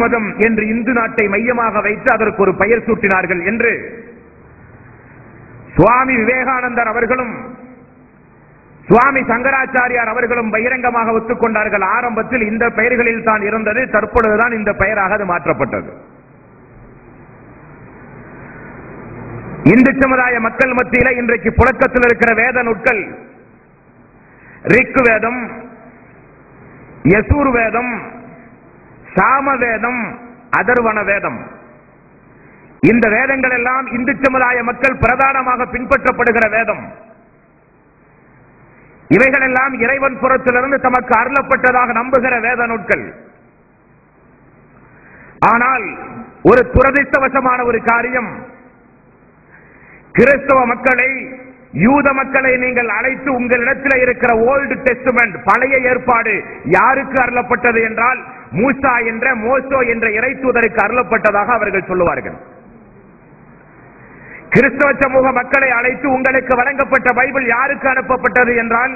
மதம் என்று இந்து நாட்டை மையமாக வைத்து அதற்கு ஒரு பெயர் சூட்டினார்கள் என்று சுவாமி விவேகானந்தர் அவர்களும் சுவாமி சங்கராச்சாரியார் அவர்களும் பகிரங்கமாக ஒத்துக்கொண்டார்கள் ஆரம்பத்தில் இந்த பெயர்களில் தான் இருந்தது தற்பொழுதுதான் இந்த பெயராக அது மாற்றப்பட்டது இந்து சமுதாய மக்கள் மத்தியில இன்றைக்கு புழக்கத்தில் இருக்கிற வேத நூட்கள் ரிக் வேதம் யசூர் வேதம் சாம வேதம் அதர்வன வேதம் இந்த வேதங்கள் எல்லாம் இந்து சமுதாய மக்கள் பிரதானமாக பின்பற்றப்படுகிற வேதம் இவைகளெல்லாம் இறைவன் புறத்திலிருந்து தமக்கு அருளப்பட்டதாக நம்புகிற வேத நூட்கள் ஆனால் ஒரு துரதிர்ஷ்டவசமான ஒரு காரியம் கிறிஸ்தவ மக்களை யூத மக்களை நீங்கள் அழைத்து உங்களிடத்தில் இருக்கிற ஓல்டு டெஸ்ட்மெண்ட் பழைய ஏற்பாடு யாருக்கு அருளப்பட்டது என்றால் மூசா என்ற மோசோ என்ற இறை தூதருக்கு அருளப்பட்டதாக அவர்கள் சொல்லுவார்கள் கிறிஸ்தவ சமூக மக்களை அழைத்து உங்களுக்கு வழங்கப்பட்ட பைபிள் யாருக்கு அனுப்பப்பட்டது என்றால்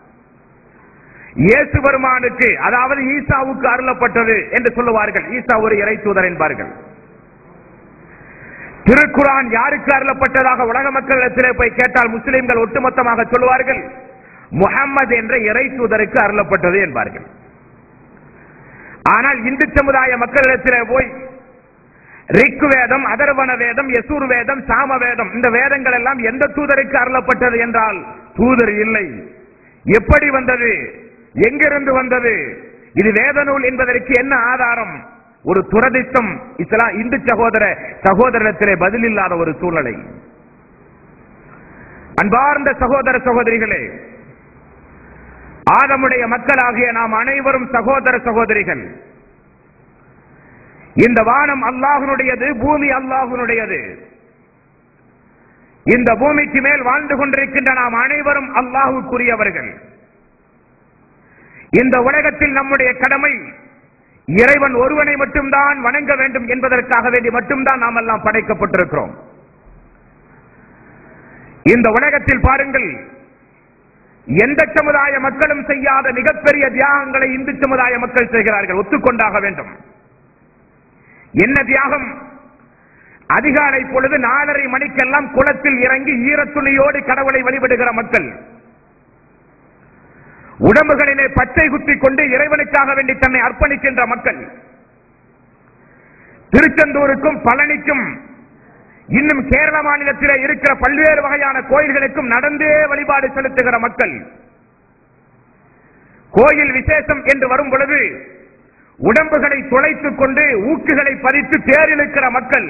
இயேசு பெருமானுக்கு அதாவது ஈசாவுக்கு அருளப்பட்டது என்று சொல்லுவார்கள் ஈசா ஒரு இறை தூதர் என்பார்கள் திருக்குரான் யாருக்கு அருளப்பட்டதாக உலக மக்களிடத்திலே போய் கேட்டால் முஸ்லிம்கள் ஒட்டுமொத்தமாக சொல்லுவார்கள் முகம்மது என்ற இறை தூதருக்கு அருளப்பட்டது என்பார்கள் ஆனால் இந்து சமுதாய மக்களிடத்திலே போய் ரிக் வேதம் அதர்வன வேதம் யசூர் வேதம் சாம வேதம் இந்த வேதங்கள் எல்லாம் எந்த தூதருக்கு அருளப்பட்டது என்றால் தூதர் இல்லை எப்படி வந்தது எங்கிருந்து வந்தது இது வேத நூல் என்பதற்கு என்ன ஆதாரம் ஒரு துரதிஷ்டம் இஸ்லா இந்து சகோதர சகோதரத்திலே பதில் இல்லாத ஒரு சூழ்நிலை அன்பார்ந்த சகோதர சகோதரிகளே ஆதமுடைய மக்களாகிய நாம் அனைவரும் சகோதர சகோதரிகள் இந்த வானம் அல்லாஹுனுடையது பூமி அல்லாஹுனுடையது இந்த பூமிக்கு மேல் வாழ்ந்து கொண்டிருக்கின்ற நாம் அனைவரும் அல்லாஹுக்குரியவர்கள் இந்த உலகத்தில் நம்முடைய கடமை இறைவன் ஒருவனை மட்டும்தான் வணங்க வேண்டும் என்பதற்காக வேண்டி மட்டும்தான் நாம் எல்லாம் படைக்கப்பட்டிருக்கிறோம் இந்த உலகத்தில் பாருங்கள் எந்த சமுதாய மக்களும் செய்யாத மிகப்பெரிய தியாகங்களை இந்து சமுதாய மக்கள் செய்கிறார்கள் ஒத்துக்கொண்டாக வேண்டும் என்ன தியாகம் அதிகாலை பொழுது நாலரை மணிக்கெல்லாம் குளத்தில் இறங்கி ஈரத்துணியோடு கடவுளை வழிபடுகிற மக்கள் உடம்புகளிலே பச்சை குத்திக் கொண்டு இறைவனுக்காக வேண்டி தன்னை அர்ப்பணிக்கின்ற மக்கள் திருச்செந்தூருக்கும் பழனிக்கும் இன்னும் கேரள மாநிலத்திலே இருக்கிற பல்வேறு வகையான கோயில்களுக்கும் நடந்தே வழிபாடு செலுத்துகிற மக்கள் கோயில் விசேஷம் என்று வரும் பொழுது உடம்புகளை துளைத்துக் கொண்டு ஊக்குகளை பதித்து தேரிழுக்கிற மக்கள்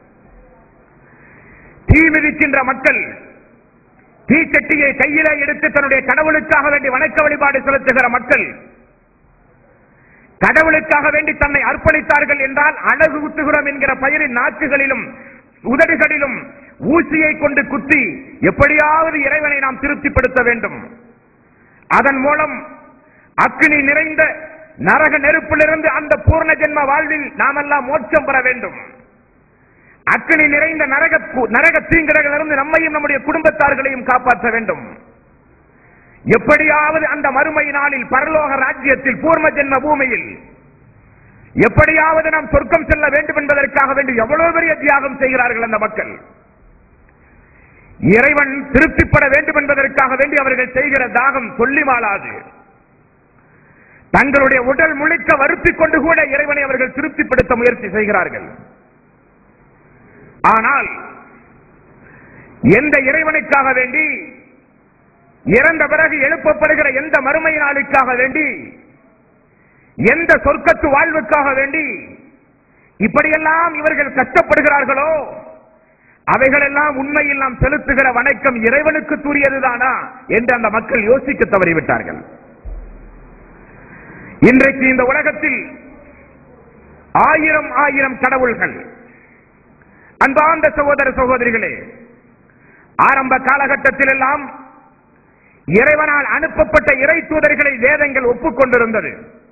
தீ மிதிக்கின்ற மக்கள் தீச்சட்டியை கையில எடுத்து தன்னுடைய கடவுளுக்காக வேண்டி வணக்க வழிபாடு செலுத்துகிற மக்கள் கடவுளுக்காக வேண்டி தன்னை அர்ப்பணித்தார்கள் என்றால் அழகு குத்துகிறோம் என்கிற பெயரின் நாக்குகளிலும் உதடுகளிலும் ஊசியை கொண்டு குத்தி எப்படியாவது இறைவனை நாம் திருப்திப்படுத்த வேண்டும் அதன் மூலம் அக்னி நிறைந்த நரக நெருப்பிலிருந்து அந்த பூர்ண ஜென்ம வாழ்வில் நாமெல்லாம் மோட்சம் பெற வேண்டும் அக்னி நிறைந்த நரக நரக தீங்கிலிருந்து நம்மையும் நம்முடைய குடும்பத்தார்களையும் காப்பாற்ற வேண்டும் எப்படியாவது அந்த மறுமை நாளில் பரலோக ராஜ்யத்தில் பூர்ம ஜென்ம பூமியில் எப்படியாவது நாம் சொர்க்கம் செல்ல வேண்டும் என்பதற்காக வேண்டி எவ்வளவு பெரிய தியாகம் செய்கிறார்கள் அந்த மக்கள் இறைவன் திருப்திப்பட வேண்டும் என்பதற்காக வேண்டி அவர்கள் செய்கிற தாகம் சொல்லி மாளாது தங்களுடைய உடல் முழுக்க வருத்திக் கொண்டு கூட இறைவனை அவர்கள் திருப்திப்படுத்த முயற்சி செய்கிறார்கள் ஆனால் எந்த இறைவனுக்காக வேண்டி இறந்த பிறகு எழுப்பப்படுகிற எந்த மறுமை நாளுக்காக வேண்டி எந்த சொர்க்கத்து வாழ்வுக்காக வேண்டி இப்படியெல்லாம் இவர்கள் கஷ்டப்படுகிறார்களோ அவைகளெல்லாம் உண்மையில் நாம் செலுத்துகிற வணக்கம் இறைவனுக்கு தூரியதுதானா என்று அந்த மக்கள் யோசிக்க தவறிவிட்டார்கள் இன்றைக்கு இந்த உலகத்தில் ஆயிரம் ஆயிரம் கடவுள்கள் அன்பார்ந்த சகோதர சகோதரிகளே ஆரம்ப காலகட்டத்தில் எல்லாம் இறைவனால் அனுப்பப்பட்ட இறை தூதர்களை வேதங்கள் ஒப்புக்கொண்டிருந்தது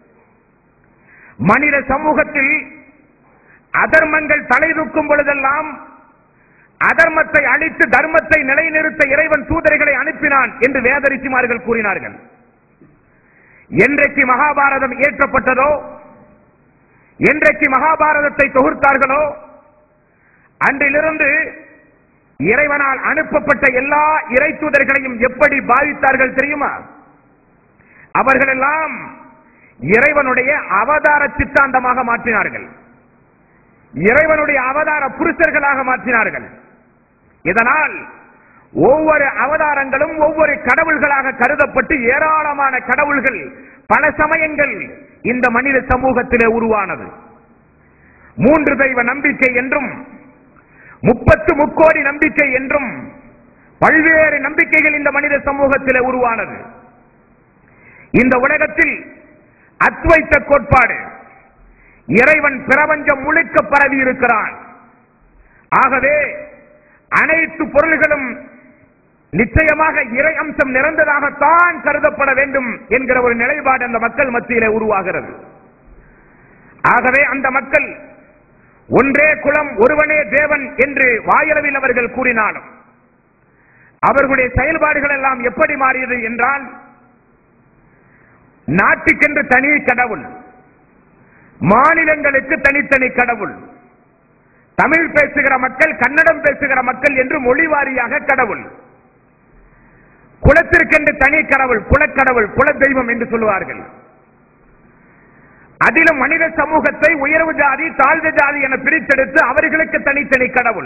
மனித சமூகத்தில் அதர்மங்கள் தலை தூக்கும் பொழுதெல்லாம் அதர்மத்தை அழித்து தர்மத்தை நிலைநிறுத்த இறைவன் தூதர்களை அனுப்பினான் என்று வேதரிசிமார்கள் கூறினார்கள் என்றைக்கு மகாபாரதம் இயற்றப்பட்டதோ என்றைக்கு மகாபாரதத்தை தொகுத்தார்களோ அன்றிலிருந்து இறைவனால் அனுப்பப்பட்ட எல்லா இறை தூதர்களையும் எப்படி பாதித்தார்கள் தெரியுமா அவர்களெல்லாம் இறைவனுடைய அவதார சித்தாந்தமாக மாற்றினார்கள் இறைவனுடைய அவதார புருஷர்களாக மாற்றினார்கள் இதனால் ஒவ்வொரு அவதாரங்களும் ஒவ்வொரு கடவுள்களாக கருதப்பட்டு ஏராளமான கடவுள்கள் பல சமயங்கள் இந்த மனித சமூகத்திலே உருவானது மூன்று தெய்வ நம்பிக்கை என்றும் முப்பத்து முக்கோடி நம்பிக்கை என்றும் பல்வேறு நம்பிக்கைகள் இந்த மனித சமூகத்திலே உருவானது இந்த உலகத்தில் அத்வைத்த கோட்பாடு இறைவன் பிரபஞ்சம் முழுக்க பரவி இருக்கிறான் ஆகவே அனைத்து பொருள்களும் நிச்சயமாக இறை அம்சம் நிறைந்ததாகத்தான் கருதப்பட வேண்டும் என்கிற ஒரு நிலைப்பாடு அந்த மக்கள் மத்தியிலே உருவாகிறது ஆகவே அந்த மக்கள் ஒன்றே குலம் ஒருவனே தேவன் என்று வாயளவில் அவர்கள் கூறினாலும் அவர்களுடைய செயல்பாடுகள் எல்லாம் எப்படி மாறியது என்றால் நாட்டுக்கென்று தனி கடவுள் மாநிலங்களுக்கு தனித்தனி கடவுள் தமிழ் பேசுகிற மக்கள் கன்னடம் பேசுகிற மக்கள் என்று மொழி வாரியாக கடவுள் குலத்திற்கென்று தனி கடவுள் குலக்கடவுள் குல தெய்வம் என்று சொல்லுவார்கள் அதிலும் மனித சமூகத்தை உயர்வு ஜாதி தாழ்ந்த ஜாதி என பிரித்தெடுத்து அவர்களுக்கு தனித்தனி கடவுள்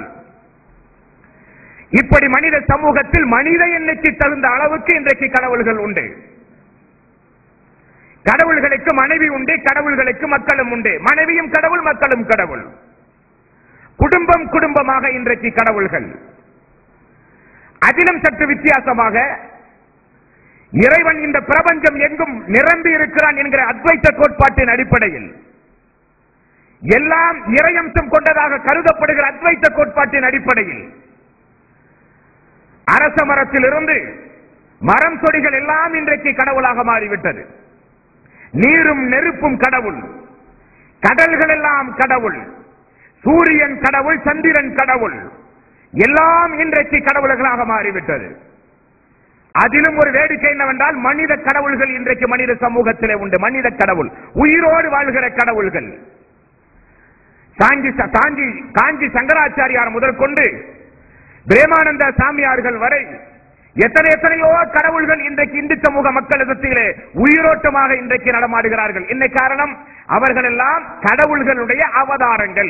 இப்படி மனித சமூகத்தில் மனித எண்ணிக்கை தகுந்த அளவுக்கு இன்றைக்கு கடவுள்கள் உண்டு கடவுள்களுக்கு மனைவி உண்டு கடவுள்களுக்கு மக்களும் உண்டு மனைவியும் கடவுள் மக்களும் கடவுள் குடும்பம் குடும்பமாக இன்றைக்கு கடவுள்கள் அதிலும் சற்று வித்தியாசமாக இறைவன் இந்த பிரபஞ்சம் எங்கும் நிரம்பி இருக்கிறான் என்கிற அத்வைத்த கோட்பாட்டின் அடிப்படையில் எல்லாம் இறையம்சம் கொண்டதாக கருதப்படுகிற அத்வைத்த கோட்பாட்டின் அடிப்படையில் அரச மரத்திலிருந்து மரம் கொடிகள் எல்லாம் இன்றைக்கு கடவுளாக மாறிவிட்டது நீரும் நெருப்பும் கடவுள் கடல்கள் எல்லாம் கடவுள் சூரியன் கடவுள் சந்திரன் கடவுள் எல்லாம் இன்றைக்கு கடவுள்களாக மாறிவிட்டது அதிலும் ஒரு வேடிக்கை என்னவென்றால் மனித கடவுள்கள் இன்றைக்கு மனித சமூகத்திலே உண்டு மனித கடவுள் உயிரோடு வாழ்கிற கடவுள்கள் காஞ்சி காஞ்சி காஞ்சி சங்கராச்சாரியார் முதல் கொண்டு பிரேமானந்த சாமியார்கள் வரை எத்தனை எத்தனையோ கடவுள்கள் இன்றைக்கு இந்து சமூக மக்களிடத்திலே உயிரோட்டமாக இன்றைக்கு நடமாடுகிறார்கள் என்ன காரணம் அவர்கள் எல்லாம் கடவுள்களுடைய அவதாரங்கள்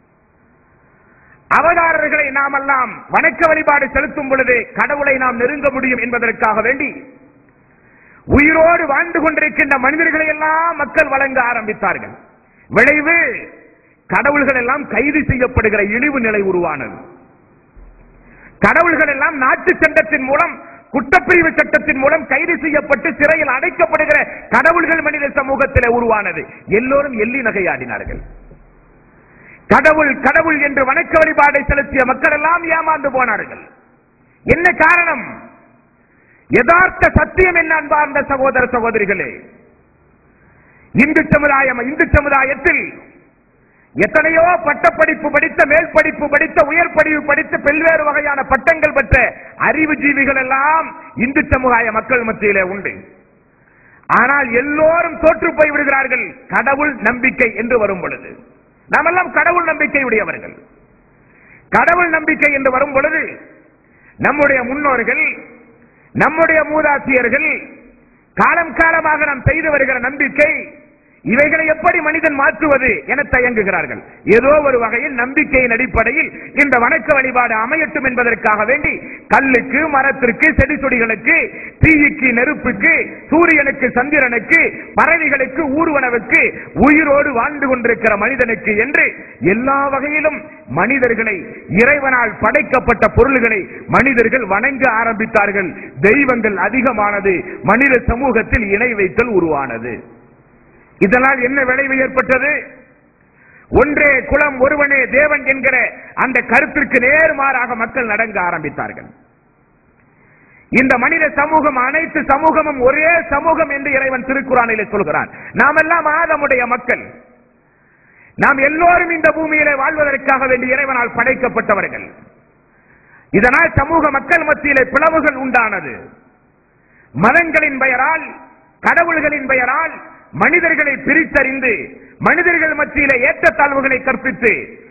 அவதாரர்களை நாம் எல்லாம் வணக்க வழிபாடு செலுத்தும் பொழுது கடவுளை நாம் நெருங்க முடியும் என்பதற்காக வேண்டி உயிரோடு வாழ்ந்து கொண்டிருக்கின்ற மனிதர்களை எல்லாம் மக்கள் வழங்க ஆரம்பித்தார்கள் விளைவு கடவுள்கள் எல்லாம் கைது செய்யப்படுகிற இழிவு நிலை உருவானது கடவுள்கள் எல்லாம் நாட்டு சட்டத்தின் மூலம் குற்றப்பிரிவு சட்டத்தின் மூலம் கைது செய்யப்பட்டு சிறையில் அடைக்கப்படுகிற கடவுள்கள் மனித சமூகத்திலே உருவானது எல்லோரும் எள்ளி நகையாடினார்கள் கடவுள் கடவுள் என்று வணக்க வழிபாடை செலுத்திய மக்கள் எல்லாம் ஏமாந்து போனார்கள் என்ன காரணம் யதார்த்த சத்தியம் என்ன அன்பார்ந்த சகோதர சகோதரிகளே இந்து சமுதாயம் இந்து சமுதாயத்தில் எத்தனையோ பட்டப்படிப்பு படித்த மேல் படிப்பு படித்த உயர் படிப்பு படித்த பல்வேறு வகையான பட்டங்கள் பெற்ற அறிவு ஜீவிகள் எல்லாம் இந்து சமுதாய மக்கள் மத்தியிலே உண்டு ஆனால் எல்லோரும் தோற்று போய் விடுகிறார்கள் கடவுள் நம்பிக்கை என்று வரும் பொழுது நாமெல்லாம் கடவுள் நம்பிக்கை உடையவர்கள் கடவுள் நம்பிக்கை என்று வரும் பொழுது நம்முடைய முன்னோர்கள் நம்முடைய மூதாசியர்கள் காலம் காலமாக நாம் செய்து வருகிற நம்பிக்கை இவைகளை எப்படி மனிதன் மாற்றுவது என தயங்குகிறார்கள் ஏதோ ஒரு வகையில் நம்பிக்கையின் அடிப்படையில் இந்த வணக்க வழிபாடு அமையட்டும் என்பதற்காக வேண்டி கல்லுக்கு மரத்திற்கு செடி கொடிகளுக்கு தீயுக்கு நெருப்புக்கு சூரியனுக்கு சந்திரனுக்கு பறவைகளுக்கு ஊர்வனவுக்கு உயிரோடு வாழ்ந்து கொண்டிருக்கிற மனிதனுக்கு என்று எல்லா வகையிலும் மனிதர்களை இறைவனால் படைக்கப்பட்ட பொருள்களை மனிதர்கள் வணங்க ஆரம்பித்தார்கள் தெய்வங்கள் அதிகமானது மனித சமூகத்தில் இணை வைத்தல் உருவானது இதனால் என்ன விளைவு ஏற்பட்டது ஒன்றே குலம் ஒருவனே தேவன் என்கிற அந்த கருத்திற்கு நேர்மாறாக மக்கள் நடங்க ஆரம்பித்தார்கள் இந்த மனித சமூகம் அனைத்து சமூகமும் ஒரே சமூகம் என்று இறைவன் திருக்குறானிலே சொல்கிறான் நாம் எல்லாம் ஆதமுடைய மக்கள் நாம் எல்லோரும் இந்த பூமியிலே வாழ்வதற்காக வேண்டி இறைவனால் படைக்கப்பட்டவர்கள் இதனால் சமூக மக்கள் மத்தியிலே பிளவுகள் உண்டானது மதங்களின் பெயரால் கடவுள்களின் பெயரால் மனிதர்களை பிரித்தறிந்து மனிதர்கள் மத்தியிலே ஏற்றத்தாழ்வுகளை கற்பித்து